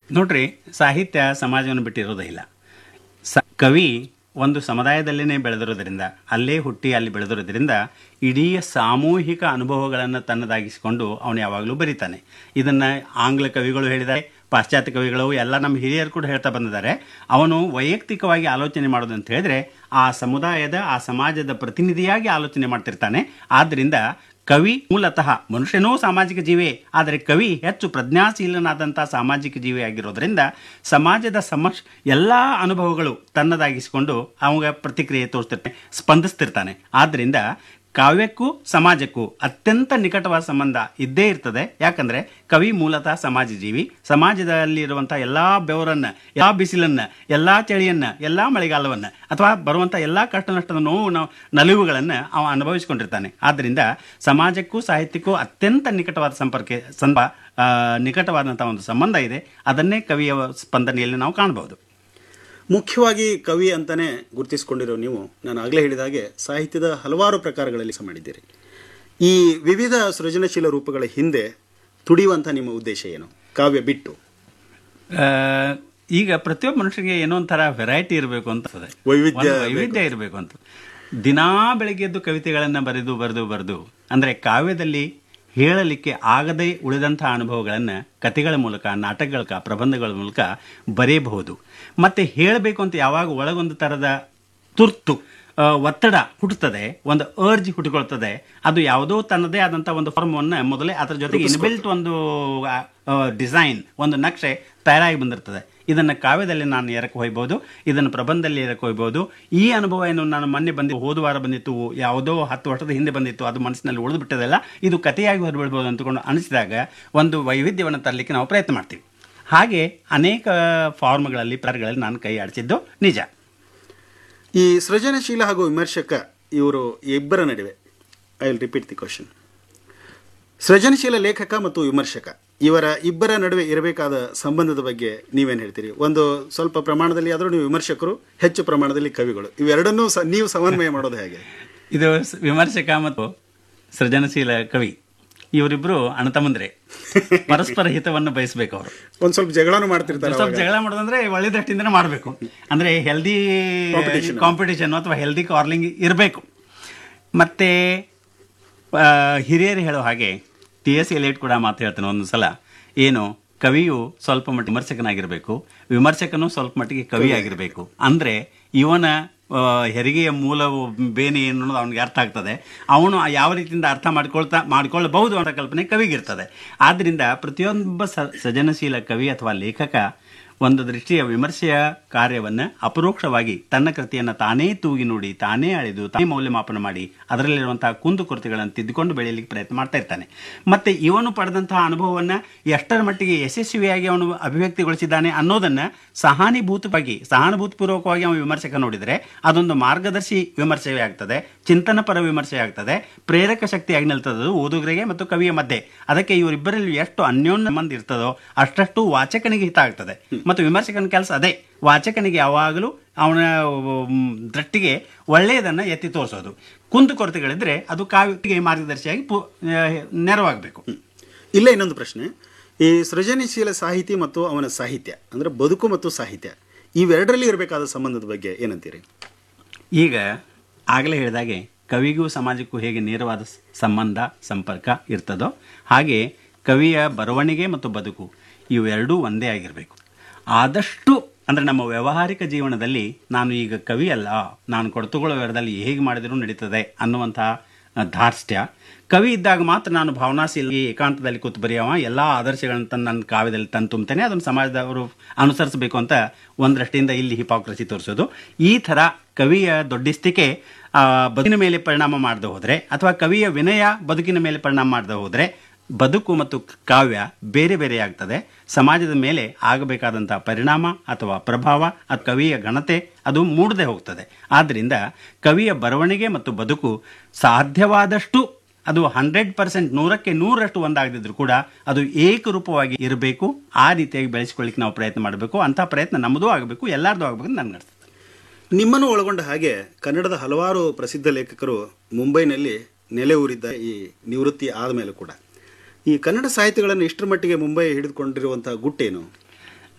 ನೋಡ್ರಿ ಸಾಹಿತ್ಯ ಸಮಾಜವನ್ನು ಬಿಟ್ಟಿರೋದೇ ಇಲ್ಲ ಸ ಕವಿ ಒಂದು ಸಮುದಾಯದಲ್ಲೇ ಬೆಳೆದಿರೋದ್ರಿಂದ ಅಲ್ಲೇ ಹುಟ್ಟಿ ಅಲ್ಲಿ ಬೆಳೆದಿರೋದ್ರಿಂದ ಇಡೀ ಸಾಮೂಹಿಕ ಅನುಭವಗಳನ್ನು ತನ್ನದಾಗಿಸಿಕೊಂಡು ಅವನು ಯಾವಾಗಲೂ ಬರೀತಾನೆ ಇದನ್ನು ಆಂಗ್ಲ ಕವಿಗಳು ಹೇಳಿದ್ದಾರೆ ಪಾಶ್ಚಾತ್ಯ ಕವಿಗಳು ಎಲ್ಲ ನಮ್ಮ ಹಿರಿಯರು ಕೂಡ ಹೇಳ್ತಾ ಬಂದಿದ್ದಾರೆ ಅವನು ವೈಯಕ್ತಿಕವಾಗಿ ಆಲೋಚನೆ ಮಾಡೋದು ಅಂತ ಹೇಳಿದ್ರೆ ಆ ಸಮುದಾಯದ ಆ ಸಮಾಜದ ಪ್ರತಿನಿಧಿಯಾಗಿ ಆಲೋಚನೆ ಮಾಡ್ತಿರ್ತಾನೆ ಆದ್ದರಿಂದ ಕವಿ ಮೂಲತಃ ಮನುಷ್ಯನೂ ಸಾಮಾಜಿಕ ಜೀವಿ ಆದರೆ ಕವಿ ಹೆಚ್ಚು ಪ್ರಜ್ಞಾಶೀಲನಾದಂಥ ಸಾಮಾಜಿಕ ಜೀವಿ ಆಗಿರೋದ್ರಿಂದ ಸಮಾಜದ ಸಮಕ್ಷ ಎಲ್ಲ ಅನುಭವಗಳು ತನ್ನದಾಗಿಸಿಕೊಂಡು ಅವಾಗ ಪ್ರತಿಕ್ರಿಯೆ ತೋರಿಸ್ತಿರ್ತಾನೆ ಸ್ಪಂದಿಸ್ತಿರ್ತಾನೆ ಆದ್ದರಿಂದ ಕಾವ್ಯಕ್ಕೂ ಸಮಾಜಕ್ಕೂ ಅತ್ಯಂತ ನಿಕಟವಾದ ಸಂಬಂಧ ಇದ್ದೇ ಇರ್ತದೆ ಯಾಕಂದ್ರೆ ಕವಿ ಮೂಲತಃ ಸಮಾಜ ಜೀವಿ ಸಮಾಜದಲ್ಲಿ ಇರುವಂತಹ ಎಲ್ಲಾ ಬೆವರನ್ನ ಎಲ್ಲಾ ಬಿಸಿಲನ್ನ ಎಲ್ಲಾ ಚಳಿಯನ್ನ ಎಲ್ಲಾ ಮಳೆಗಾಲವನ್ನ ಅಥವಾ ಬರುವಂತ ಎಲ್ಲಾ ಕಷ್ಟ ನಷ್ಟದ ನೋವು ನ- ನಲಿವುಗಳನ್ನ ಅವ ಅನುಭವಿಸಿಕೊಂಡಿರ್ತಾನೆ ಆದ್ದರಿಂದ ಸಮಾಜಕ್ಕೂ ಸಾಹಿತ್ಯಕ್ಕೂ ಅತ್ಯಂತ ನಿಕಟವಾದ ಸಂಪರ್ಕ ಸಂಬ ಆ, ನಿಕಟವಾದಂತಹ ಒಂದು ಸಂಬಂಧ ಇದೆ ಅದನ್ನೇ ಕವಿಯ ಸ್ಪಂದನೆಯಲ್ಲಿ ನಾವು ಕಾಣಬಹುದು ಮುಖ್ಯವಾಗಿ ಕವಿ ಅಂತಾನೆ ಗುರುತಿಸಿಕೊಂಡಿರೋ ನೀವು ನಾನು ಆಗಲೇ ಹೇಳಿದ ಹಾಗೆ ಸಾಹಿತ್ಯದ ಹಲವಾರು ಪ್ರಕಾರಗಳಲ್ಲಿ ಕೆಲಸ ಮಾಡಿದ್ದೀರಿ ಈ ವಿವಿಧ ಸೃಜನಶೀಲ ರೂಪಗಳ ಹಿಂದೆ ತುಡಿಯುವಂಥ ನಿಮ್ಮ ಉದ್ದೇಶ ಏನು ಕಾವ್ಯ ಬಿಟ್ಟು ಆ, ಈಗ ಪ್ರತಿಯೊಬ್ಬ ಮನುಷ್ಯನಿಗೆ ಏನೋ ಒಂಥರ ವೆರೈಟಿ ಇರಬೇಕು ಅಂತ ಅನ್ಸ್ತದೆ. ವೈವಿಧ್ಯ ಒಂದು ವೈವಿಧ್ಯ ಇರಬೇಕು ಅಂತ ದಿನಾ ಬೆಳಗ್ಗೆ ಎದ್ದು ಕವಿತೆಗಳನ್ನ ಬರೆದು ಬರೆದು ಬರೆದು ಅಂದ್ರೆ ಕಾವ್ಯದಲ್ಲಿ ಹೇಳಲಿಕ್ಕೆ ಆಗದೇ ಉಳಿದಂತಹ ಅನುಭವಗಳನ್ನ ಕಥೆಗಳ ಮೂಲಕ ನಾಟಕಗಳ ಮೂಲಕ, ಪ್ರಬಂಧಗಳ ಮೂಲಕ ಬರೆಯಬಹುದು ಮತ್ತೆ ಹೇಳಬೇಕು ಅಂತ ಯಾವಾಗ ಒಳಗೊಂದು ತರದ ತುರ್ತು ಆ, ಒತ್ತಡ ಹುಟ್ಟುತ್ತದೆ ಒಂದು ಅರ್ಜ್ ಹುಟ್ಟಿಕೊಳ್ತದೆ ಅದು ಯಾವುದೋ ತನ್ನದೇ ಆದಂತ ಒಂದು ಫಾರ್ಮನ್ನು ಮೊದಲೇ ಅದರ ಜೊತೆಗೆ ಇನ್ಬಿಲ್ಟ್ ಒಂದು ಡಿಸೈನ್ ಒಂದು ನಕ್ಷೆ ತಯಾರಾಗಿ ಬಂದಿರ್ತದೆ ಇದನ್ನು ಕಾವ್ಯದಲ್ಲಿ ನಾನು ಎರಕ್ಕೆ ಹೋಗ್ಬೋದು ಇದನ್ನು ಪ್ರಬಂಧದಲ್ಲಿ ಎರಕ್ಕೆ ಹೋಗ್ಬೋದು ಈ ಅನುಭವ ಏನು ನಾನು ಮೊನ್ನೆ ಬಂದಿ ಹೋದ ವಾರ ಬಂದಿತ್ತು ಯಾವುದೋ ಹತ್ತು ವರ್ಷದ ಹಿಂದೆ ಬಂದಿತ್ತು ಅದು ಮನಸ್ಸಿನಲ್ಲಿ ಉಳಿದು ಬಿಟ್ಟದಲ್ಲ ಇದು ಕಥೆಯಾಗಿ ಹೊರಬಿಡ್ಬೋದು ಅಂತಕೊಂಡು ಅನಿಸಿದಾಗ ಒಂದು ವೈವಿಧ್ಯವನ್ನು ತರಲಿಕ್ಕೆ ನಾವು ಪ್ರಯತ್ನ ಮಾಡ್ತೀವಿ ಹಾಗೆ ಅನೇಕ ಫಾರ್ಮ್ಗಳಲ್ಲಿ ಪ್ರಕಾರಗಳಲ್ಲಿ ನಾನು ಕೈ ಆಡಿಸಿದ್ದು ನಿಜ ಈ ಸೃಜನಶೀಲ ಹಾಗೂ ವಿಮರ್ಶಕ ಇವರು ಇಬ್ಬರ ನಡುವೆ I will repeat the question ಸೃಜನಶೀಲ ಲೇಖಕ ಮತ್ತು ವಿಮರ್ಶಕ ಇವರ ಇಬ್ಬರ ನಡುವೆ ಇರಬೇಕಾದ ಸಂಬಂಧದ ಬಗ್ಗೆ ನೀವೇನು ಹೇಳ್ತೀರಿ ಒಂದು ಸ್ವಲ್ಪ ಪ್ರಮಾಣದಲ್ಲಿ ಆದರೂ ನೀವು ವಿಮರ್ಶಕರು ಹೆಚ್ಚು ಪ್ರಮಾಣದಲ್ಲಿ ಕವಿಗಳು ಇವೆರಡನ್ನೂ ಸ ನೀವು ಸಮನ್ವಯ ಮಾಡೋದು ಹೇಗೆ ಇದು ಸ- ವಿಮರ್ಶಕ ಮತ್ತು ಸೃಜನಶೀಲ ಕವಿ ಇವರಿಬ್ರು ಅಣ್ಣತಮ್ಮಂದ್ರೆ ಪರಸ್ಪರ ಹಿತವನ್ನು ಬಯಸಬೇಕು ಅವರು ಒಂದು ಸ್ವಲ್ಪ ಜಗಳನೂ ಮಾಡ್ತಿರ್ತಾರೆ ಸ್ವಲ್ಪ ಜಗಳ ಮಾಡೋದಂದ್ರೆ ಒಳ್ಳೆ ದೃಷ್ಟಿಯಿಂದನೇ ಮಾಡಬೇಕು ಅಂದ್ರೆ ಹೆಲ್ದಿ ಕಾಂಪಿಟೇಷನ್ ಅಥವಾ ಹೆಲ್ದಿ ಕಾರ್ಲಿಂಗ್ ಇರಬೇಕು ಮತ್ತೆ ಆ, ಹಿರಿಯರು ಹೇಳೋ ಹಾಗೆ ಟಿ ಎಸ್ ಎಲಿಯಟ್ ಕೂಡ ಮಾತು ಹೇಳ್ತಾನೆ ಒಂದು ಸಲ ಏನು ಕವಿಯು ಸ್ವಲ್ಪ ಮಟ್ಟಿಗೆ ವಿಮರ್ಶಕನಾಗಿರಬೇಕು ವಿಮರ್ಶಕನು ಸ್ವಲ್ಪ ಮಟ್ಟಿಗೆ ಕವಿ ಆಗಿರಬೇಕು ಅಂದ್ರೆ ಇವನ ಆ, ಹೆರಿಗೆಯ ಮೂಲ ಬೇನೆ ಏನು ಅನ್ನೋದು ಅವನಿಗೆ ಅರ್ಥ ಆಗ್ತದೆ ಅವನು ಯಾವ ರೀತಿಯಿಂದ ಅರ್ಥ ಮಾಡ್ಕೊಳ್ತಾ ಮಾಡ್ಕೊಳ್ಳಬಹುದು ಅಂತ ಕಲ್ಪನೆ ಕವಿಗಿರ್ತದೆ ಆದ್ರಿಂದ ಪ್ರತಿಯೊಬ್ಬ ಸ- ಸೃಜನಶೀಲ ಕವಿ ಅಥವಾ ಲೇಖಕ ಒಂದು ದೃಷ್ಟಿಯ ವಿಮರ್ಶೆಯ ಕಾರ್ಯವನ್ನು ಅಪರೋಕ್ಷವಾಗಿ ತನ್ನ ಕೃತಿಯನ್ನು ತಾನೇ ತೂಗಿ ನೋಡಿ ತಾನೇ ಅಳೆದು ತಾನೇ ಮೌಲ್ಯಮಾಪನ ಮಾಡಿ ಅದರಲ್ಲಿರುವಂತಹ ಕುಂದುಕೊರತೆಗಳನ್ನು ತಿದ್ದುಕೊಂಡು ಬೆಳೆಯಲಿಕ್ಕೆ ಪ್ರಯತ್ನ ಮಾಡ್ತಾ ಇರ್ತಾನೆ ಮತ್ತೆ ಇವನು ಪಡೆದಂತಹ ಅನುಭವವನ್ನು ಎಷ್ಟರ ಮಟ್ಟಿಗೆ ಯಶಸ್ವಿಯಾಗಿ ಅವನು ಅಭಿವ್ಯಕ್ತಿಗೊಳಿಸಿದ್ದಾನೆ ಅನ್ನೋದನ್ನ ಸಹಾನುಭೂತವಾಗಿ ಸಹಾನುಭೂತಿಪೂರ್ವಕವಾಗಿ ಅವನು ವಿಮರ್ಶಕ ನೋಡಿದರೆ ಅದೊಂದು ಮಾರ್ಗದರ್ಶಿ ವಿಮರ್ಶೆ ಆಗ್ತದೆ ಚಿಂತನ ಪರ ವಿಮರ್ಶೆ ಆಗ್ತದೆ ಪ್ರೇರಕ ಶಕ್ತಿಯಾಗಿ ನಿಲ್ತದೆ ಅದು ಓದುಗರಿಗೆ ಮತ್ತು ಕವಿಯ ಮಧ್ಯೆ ಅದಕ್ಕೆ ಇವರಿಬ್ಬರಲ್ಲಿ ಎಷ್ಟು ಅನ್ಯೋನ್ಯ ಸಂಬಂಧ ಇರ್ತದೋ ಅಷ್ಟಷ್ಟು ವಾಚಕನಿಗೆ ಹಿತ ಆಗ್ತದೆ ಮತ್ತು ವಿಮರ್ಶಕನ ಕೆಲಸ ಅದೇ ವಾಚಕನಿಗೆ ಯಾವಾಗಲೂ ಅವನ ಮ್, ದೃಷ್ಟಿಗೆ ಒಳ್ಳೆಯದನ್ನ ಎತ್ತಿ ತೋರಿಸೋದು ಕುಂದು ಕೊರತೆಗಳಿದ್ರೆ ಅದು ಕಾವ್ಯಕ್ಕೆ ಮಾರ್ಗದರ್ಶಿಯಾಗಿ ಪು- ಆ, ನೆರವಾಗಬೇಕು ಇಲ್ಲೇ ಇನ್ನೊಂದು ಪ್ರಶ್ನೆ ಈ ಸೃಜನಶೀಲ ಸಾಹಿತಿ ಮತ್ತು ಅವನ ಸಾಹಿತ್ಯ ಅಂದ್ರೆ ಬದುಕು ಮತ್ತು ಸಾಹಿತ್ಯ ಇವೆರಡರಲ್ಲಿ ಇರಬೇಕಾದ ಸಂಬಂಧದ ಬಗ್ಗೆ ಏನಂತೀರಿ ಈಗ ಆಗಲೇ ಹೇಳಿದಾಗೆ ಕವಿಗೂ ಸಮಾಜಕ್ಕೂ ಹೇಗೆ ನೇರವಾದ ಸ- ಸಂಬಂಧ ಸಂಪರ್ಕ ಇರ್ತದೋ ಹಾಗೆ ಕವಿಯ ಬರವಣಿಗೆ ಮತ್ತು ಬದುಕು ಇವೆರಡೂ ಒಂದೇ ಆಗಿರಬೇಕು ಆದಷ್ಟು ಅಂದರೆ ನಮ್ಮ ವ್ಯಾವಹಾರಿಕ ಜೀವನದಲ್ಲಿ ನಾನು ಈಗ ಕವಿ ಅಲ್ಲ ನಾನು ಕೊಡ್ತುಕೊಳ್ಳೋ ವ್ಯವಹಾರದಲ್ಲಿ ಹೇಗೆ ಮಾಡಿದರೂ ನಡೀತದೆ ಅನ್ನುವಂಥ ಆ, ಧಾರ್ಷ್ಟ್ಯ ಕವಿ ಇದ್ದಾಗ ಮಾತ್ರ ನಾನು ಭಾವನಾಶೀಲ ಏಕಾಂತದಲ್ಲಿ ಕೂತು ಬರೆಯವ ಎಲ್ಲ ಆದರ್ಶಗಳನ್ನು ತಂದು ನನ್ನ ಕಾವ್ಯದಲ್ಲಿ ತಂದು ತುಂಬ್ತೇನೆ ಅದನ್ನು ಸಮಾಜದವರು ಅನುಸರಿಸಬೇಕು ಅಂತ ಒಂದರಷ್ಟಿಂದ ಇಲ್ಲಿ ಹಿಪಾಕ್ರಸಿ ತೋರಿಸೋದು ಈ ಥರ ಕವಿಯ ದೊಡ್ಡಿಸ್ತಿಕೆ ಆ, ಬದುಕಿನ ಮೇಲೆ ಪರಿಣಾಮ ಮಾಡದೆ ಹೋದರೆ ಅಥವಾ ಕವಿಯ ವಿನಯ ಬದುಕಿನ ಮೇಲೆ ಪರಿಣಾಮ ಮಾಡದೆ ಹೋದರೆ ಬದುಕು ಮತ್ತು ಕಾವ್ಯ ಬೇರೆ ಬೇರೆ ಆಗ್ತದೆ ಸಮಾಜದ ಮೇಲೆ ಆಗಬೇಕಾದಂತಹ ಪರಿಣಾಮ ಅಥವಾ ಪ್ರಭಾವ ಅದು ಕವಿಯ ಘನತೆ ಅದು ಮೂಡದೆ ಹೋಗ್ತದೆ ಆದ್ದರಿಂದ ಕವಿಯ ಬರವಣಿಗೆ ಮತ್ತು ಬದುಕು ಸಾಧ್ಯವಾದಷ್ಟು ಅದು ಹಂಡ್ರೆಡ್ ಪರ್ಸೆಂಟ್ ನೂರಕ್ಕೆ ನೂರರಷ್ಟು ಒಂದಾಗದಿದ್ರು ಕೂಡ ಅದು ಏಕರೂಪವಾಗಿ ಇರಬೇಕು ಆ ರೀತಿಯಾಗಿ ಬೆಳೆಸ್ಕೊಳ್ಳಿಕ್ಕೆ ನಾವು ಪ್ರಯತ್ನ ಮಾಡಬೇಕು ಅಂಥ ಪ್ರಯತ್ನ ನಮ್ಮದೂ ಆಗಬೇಕು ಎಲ್ಲರದು ಆಗಬೇಕು ಅಂತ ನನಗೆ ಅನಿಸ್ತದೆ ನಿಮ್ಮನ್ನು ಒಳಗೊಂಡ ಹಾಗೆ ಕನ್ನಡದ ಹಲವಾರು ಪ್ರಸಿದ್ಧ ಲೇಖಕರು ಮುಂಬೈನಲ್ಲಿ ನೆಲೆ ಊರಿದ್ದ ಈ ನಿವೃತ್ತಿ ಆದ ಮೇಲೆ ಕೂಡ ಈ ಕನ್ನಡ ಸಾಹಿತ್ಯಗಳನ್ನು ಇಷ್ಟರ ಮಟ್ಟಿಗೆ ಮುಂಬೈ ಹಿಡಿದುಕೊಂಡಿರುವಂತಹ ಗುಟ್ಟೇನು